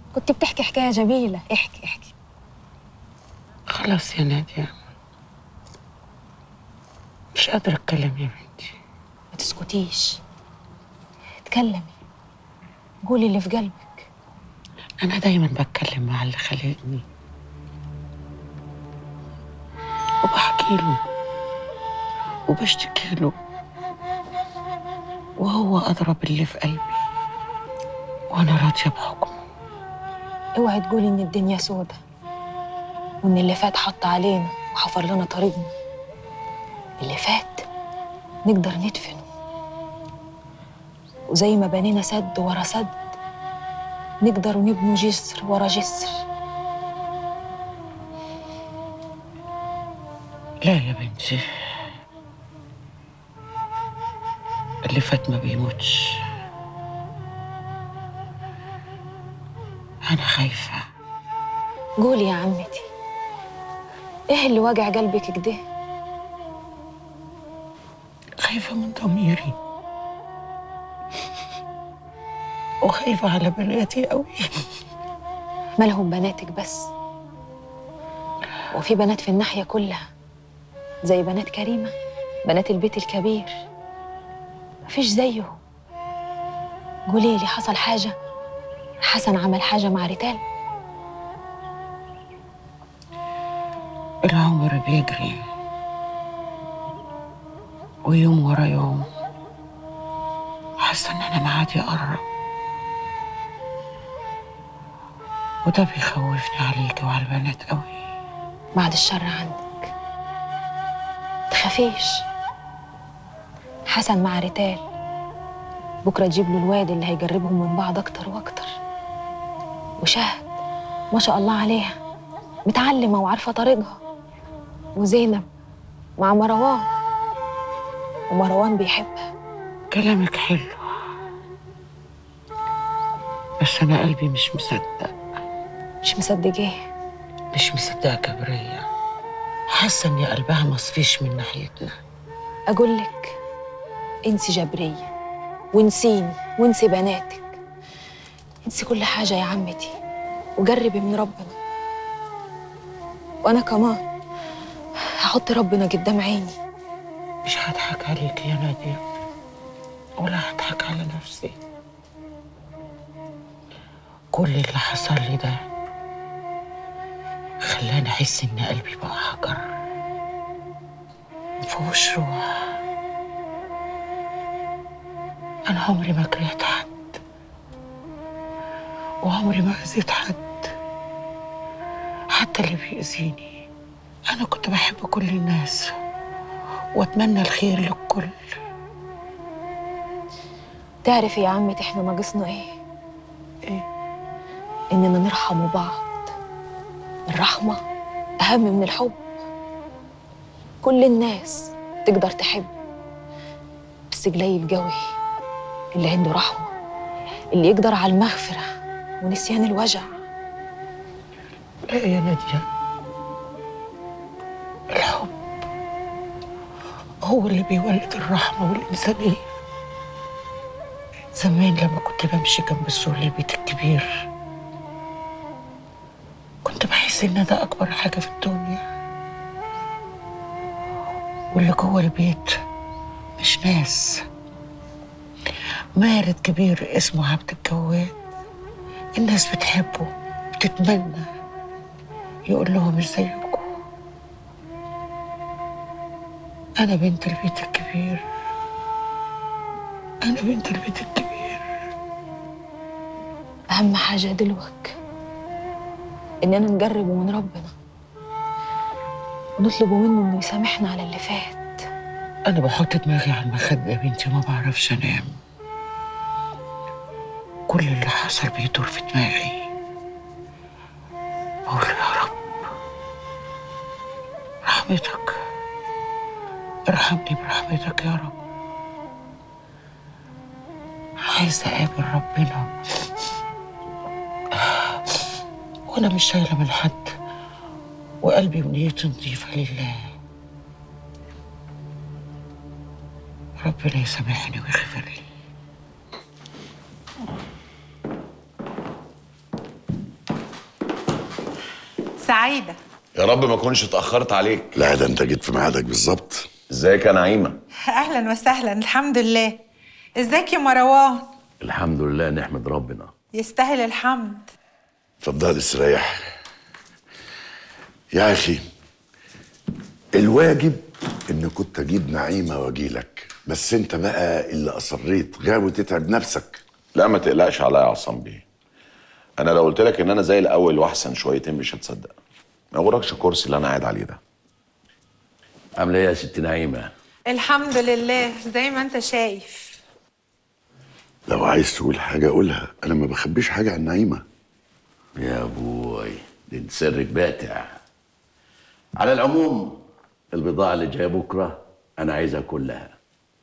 كنت بتحكي حكايه جميله احكي احكي خلاص يا نادية مش قادرة أتكلم يا بنتي ما تسكتيش اتكلمي قولي اللي في قلبك أنا دايما بتكلم مع اللي خلقني وبحكي له وبشتكي له وهو أضرب اللي في قلبي وأنا راضية بحكمه اوعي تقولي ان الدنيا سودة وان اللي فات حط علينا وحفر لنا طريقنا اللي فات نقدر ندفنه وزي ما بنينا سد ورا سد نقدر نبنوا جسر ورا جسر لا يا بنتي اللي فات ما بيموتش أنا خايفة قولي يا عمتي ايه اللي واجع قلبك كده خايفة من ضميري وخايفة على بناتي قوي مالهم بناتك بس وفي بنات في الناحية كلها زي بنات كريمة بنات البيت الكبير مفيش زيهم قولي لي حصل حاجة حسن عمل حاجة مع ريتال العمر بيجري ويوم ورا يوم حاسة إن أنا معادي أقرب وده بيخوفني عليكي وعلى البنات قوي بعد الشر عنك تخافيش حسن مع ريتال بكرة تجيب له الواد اللي هيجربهم من بعض أكتر وأكتر وشهد ما شاء الله عليها متعلمة وعارفة طريقها وزينب مع مروان ومروان بيحبها كلامك حلو بس أنا قلبي مش مصدق مش مصدق ايه مش مصدقة كبرية حاسة إن قلبها مصفيش من ناحيتنا أقول لك انسي جبرية وانسيني وانسي بناتك انسي كل حاجة يا عمتي وجربي من ربنا وأنا كمان هحط ربنا قدام عيني مش هضحك عليك يا نادية ولا هضحك على نفسي كل اللي حصل لي ده خلاني أحس إن قلبي بقى حجر مفيهوش روح أنا عمري ما كرهت حد وعمري ما أذيت حد حتى اللي بيأذيني أنا كنت بحب كل الناس وأتمنى الخير للكل تعرفي يا عمتي احنا ناقصنا ايه؟ إيه؟ إننا نرحموا بعض الرحمة أهم من الحب كل الناس تقدر تحب بس قليل قوي اللي عنده رحمة اللي يقدر على المغفرة ونسيان الوجع لا يا نادية الحب هو اللي بيولد الرحمة والإنسانية زمان لما كنت بمشي جنب السور للبيت الكبير كنت بحس إن ده أكبر حاجة في الدنيا واللي جوه البيت مش ناس مارد كبير اسمه عبد الجواد الناس بتحبه بتتمنى يقول لهم ازيكم انا بنت البيت الكبير انا بنت البيت الكبير أهم حاجة دلوك إننا نجربه من ربنا ونطلبوا منه إنه يسامحنا على اللي فات انا بحط دماغي على المخدة يا بنتي ما بعرفش انام كل اللي حصل بيدور في دماغي بقول يا رب رحمتك ارحمني برحمتك يا رب عايزة أقابل ربنا وأنا مش شايلة من حد وقلبي ونيتي نظيفة لله ربنا يسامحني ويغفر لي سعيدة يا رب ما اكونش اتاخرت عليك لا ده انت جيت في ميعادك بالظبط ازيك يا نعيمه أهلا وسهلا الحمد لله ازيك يا مروان الحمد لله نحمد ربنا يستاهل الحمد اتفضل استريح يا اخي الواجب ان كنت اجيب نعيمه واجيلك بس انت بقى اللي اصريت غاوي تتعب نفسك لا ما تقلقش عليا يا عصام بيه انا لو قلت لك ان انا زي الاول واحسن شويتين مش هتصدق ما يغركش الكرسي اللي انا قاعد عليه ده عامله ايه يا ست نعيمه الحمد لله زي ما انت شايف لو عايز تقول حاجه قولها انا ما بخبيش حاجه عن نعيمه يا بوي ده انت سرك باتع على العموم البضاعه اللي جايه بكره انا عايزها كلها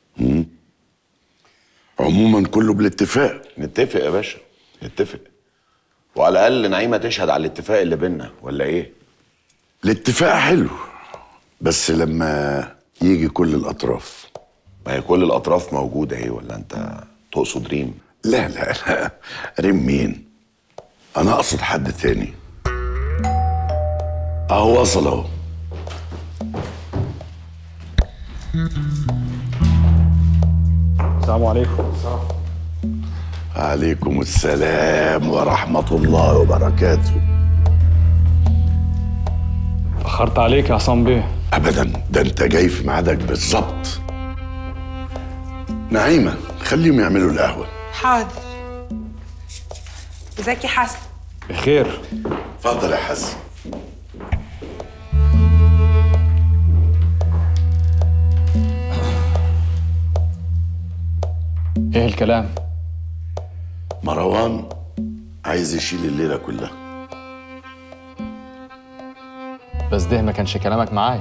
عموما كله بالاتفاق نتفق يا باشا نتفق وعلى الاقل نعيمه تشهد على الاتفاق اللي بينا ولا ايه الاتفاق حلو بس لما يجي كل الاطراف ما هي كل الاطراف موجوده ايه ولا انت تقصد ريم لا لا لا ريم مين انا اقصد حد تاني اهو وصل اهو السلام عليكم عليكم السلام ورحمة الله وبركاته أخرت عليك يا عصام بيه أبدا ده أنت جاي في ميعادك بالظبط نعيمة خليهم يعملوا القهوة حاضر ازيك يا حسن بخير اتفضل يا حسن إيه الكلام مروان عايز يشيل الليلة كلها بس ده ما كانش كلامك معاي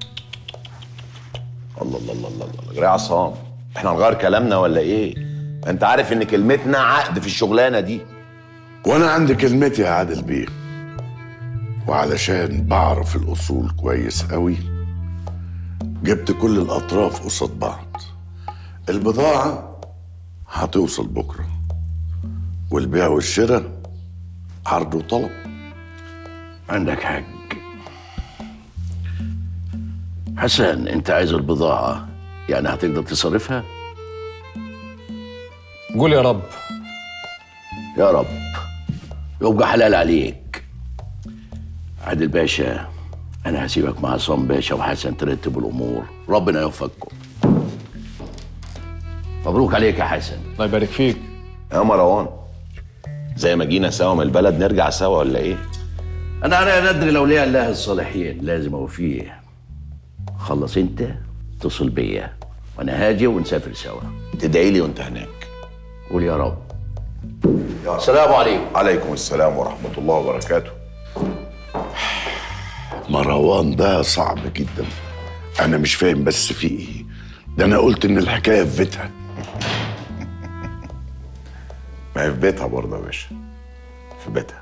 الله الله الله الله الله يا عصام احنا هنغير كلامنا ولا ايه انت عارف ان كلمتنا عقد في الشغلانه دي وأنا عندي كلمتي يا عادل بيه وعلشان بعرف الأصول كويس قوي جبت كل الأطراف قصاد بعض البضاعة هتوصل بكرة والبيع والشراء عرض وطلب عندك حق حسن انت عايز البضاعه يعني هتقدر تصرفها قول يا رب يا رب يبقى حلال عليك عادل باشا انا هسيبك مع عصام باشا وحسن ترتبوا الامور ربنا يوفقكم مبروك عليك يا حسن الله يبارك فيك يا مروان زي ما جينا سوا من البلد نرجع سوا ولا ايه انا انا ندري الاولياء الله الصالحين لازم اوفيه خلص انت اتصل بيا وانا هاجي ونسافر سوا تدعي لي وانت هناك قول يا رب السلام عليكم عليكم السلام ورحمه الله وبركاته مروان ده صعب جدا انا مش فاهم بس في ايه ده انا قلت ان الحكايه في بيتها ما هي في بيتها برضه يا باشا في بيتها